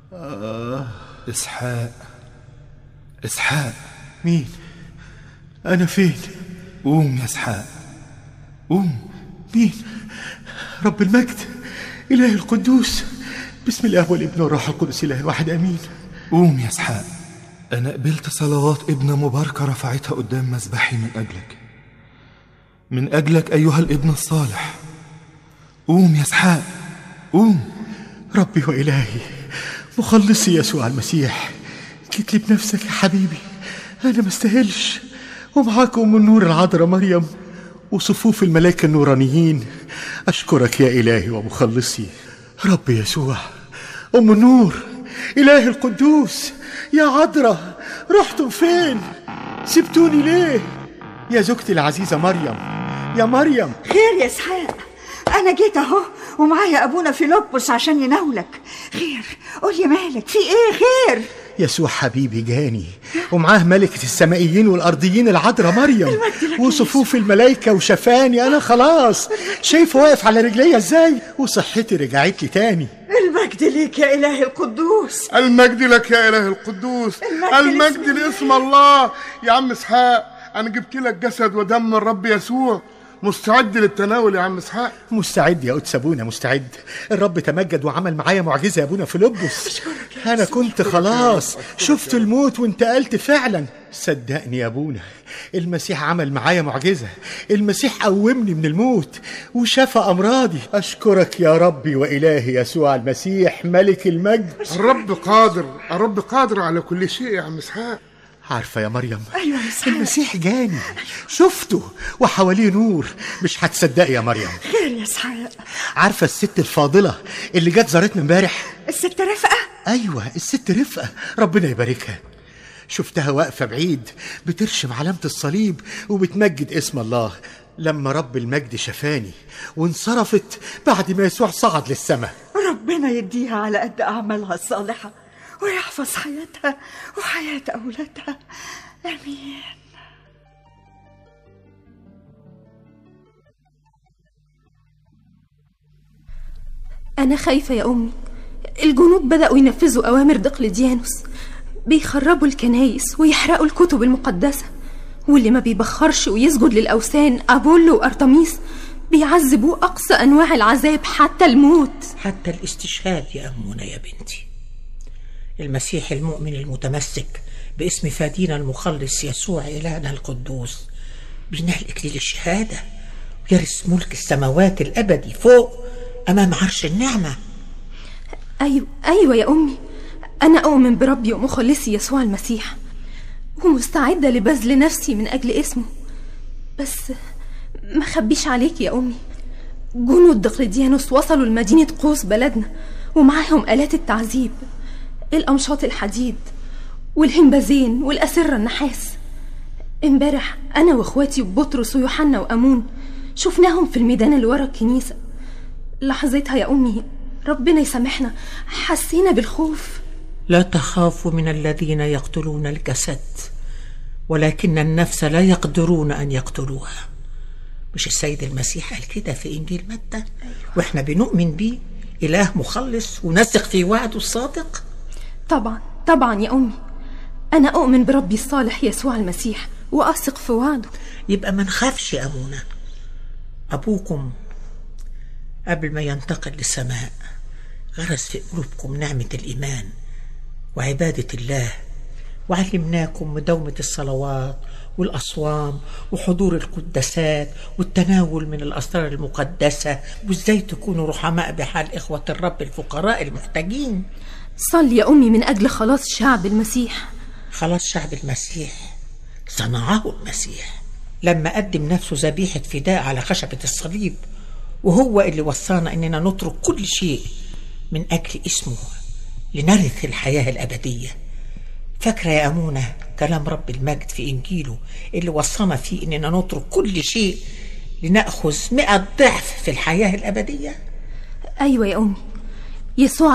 إسحاق إسحاق مين أنا فين قوم يا إسحاق قوم مين رب المجد إله القدوس بسم الله والابن والروح القدس إله الواحد أمين قوم يا إسحاق أنا قبلت صلوات ابنة مباركة رفعتها قدام مذبحي من أجلك من أجلك أيها الابن الصالح قوم يا إسحاق قوم ربي وإلهي مخلصي يسوع المسيح جيت لي بنفسك يا حبيبي أنا ما استاهلش ومعاك أم النور العذراء مريم وصفوف الملائكة النورانيين أشكرك يا إلهي ومخلصي ربي يسوع أم النور إله القدوس يا عذراء رحتم فين سبتوني ليه يا زوجتي العزيزة مريم يا مريم خير يا اسحاق انا جيت اهو ومعايا ابونا فيلبس عشان يناولك خير قولي مالك في ايه خير يسوع حبيبي جاني ومعاه ملكة السمائيين والأرضيين العذراء مريم المجد لك يا وصفوف الملائكة وشفاني أنا خلاص شايفه واقف على رجليا ازاي وصحتي رجعت لي تاني المجد ليك يا اله القدوس المجد لك يا اله القدوس المجد المجد لاسم لاسم الله يا عم اسحاق انا جبت لك جسد ودم الرب يسوع مستعد للتناول يا عم اسحاق مستعد يا قدس ابونا مستعد الرب تمجد وعمل معايا معجزه يا ابونا فيلبس انا كنت خلاص شفت الموت وانتقلت فعلا صدقني يا ابونا المسيح عمل معايا معجزه المسيح قومني من الموت وشفى امراضي اشكرك يا ربي والهي يسوع المسيح ملك المجد الرب قادر الرب قادر على كل شيء يا عم اسحاق عارفه يا مريم ايوه يا اسحاق المسيح جاني شفته وحواليه نور مش هتصدقي يا مريم خير يا اسحاق عارفه الست الفاضله اللي جت زارتنا امبارح الست رفقه ايوه الست رفقه ربنا يباركها شفتها واقفه بعيد بترشم علامه الصليب وبتمجد اسم الله لما رب المجد شفاني وانصرفت بعد ما يسوع صعد للسماء ربنا يديها على قد اعمالها الصالحه ويحفظ حياتها وحياه اولادها امين أنا خايفة يا أمي الجنود بدأوا ينفذوا أوامر دقلديانوس بيخربوا الكنايس ويحرقوا الكتب المقدسة واللي ما بيبخرش ويسجد للأوثان أبولو وأرتميس بيعذبوه أقصى أنواع العذاب حتى الموت حتى الاستشهاد يا أمونة يا بنتي المسيح المؤمن المتمسك باسم فادينا المخلص يسوع إلهنا القدوس بينال إكليل الشهادة ويرث ملك السماوات الأبدي فوق أمام عرش النعمة أيوة أيوة يا أمي أنا أؤمن بربي ومخلصي يسوع المسيح ومستعدة لبذل نفسي من أجل اسمه بس ما خبيش عليك يا أمي جنود دقلديانوس وصلوا لمدينة قوس بلدنا ومعاهم آلات التعذيب الأمشاط الحديد والهمبازين والأسرة النحاس امبارح أنا وإخواتي بطرس ويوحنا وأمون شفناهم في الميدان اللي ورا الكنيسة لحظتها يا أمي ربنا يسامحنا حسينا بالخوف لا تخافوا من الذين يقتلون الجسد ولكن النفس لا يقدرون أن يقتلوها مش السيد المسيح قال كده في إنجيل متى وإحنا بنؤمن بيه إله مخلص ونثق في وعده الصادق طبعا طبعا يا أمي أنا أؤمن بربي الصالح يسوع المسيح وأثق في وعده يبقى ما نخافش يا أبونا أبوكم قبل ما ينتقل للسماء غرس في قلوبكم نعمة الإيمان وعبادة الله وعلمناكم مداومة الصلوات والأصوام وحضور القداسات والتناول من الأسرار المقدسة وإزاي تكونوا رحماء بحال إخوة الرب الفقراء المحتاجين صل يا أمي من أجل خلاص شعب المسيح خلاص شعب المسيح صنعه المسيح لما قدم نفسه ذبيحة فداء على خشبة الصليب وهو اللي وصانا إننا نترك كل شيء من أجل اسمه لنرث الحياة الأبدية فاكرة يا أمونة كلام رب المجد في إنجيله اللي وصانا فيه إننا نترك كل شيء لنأخذ مئة ضعف في الحياة الأبدية أيوة يا أمي يسوع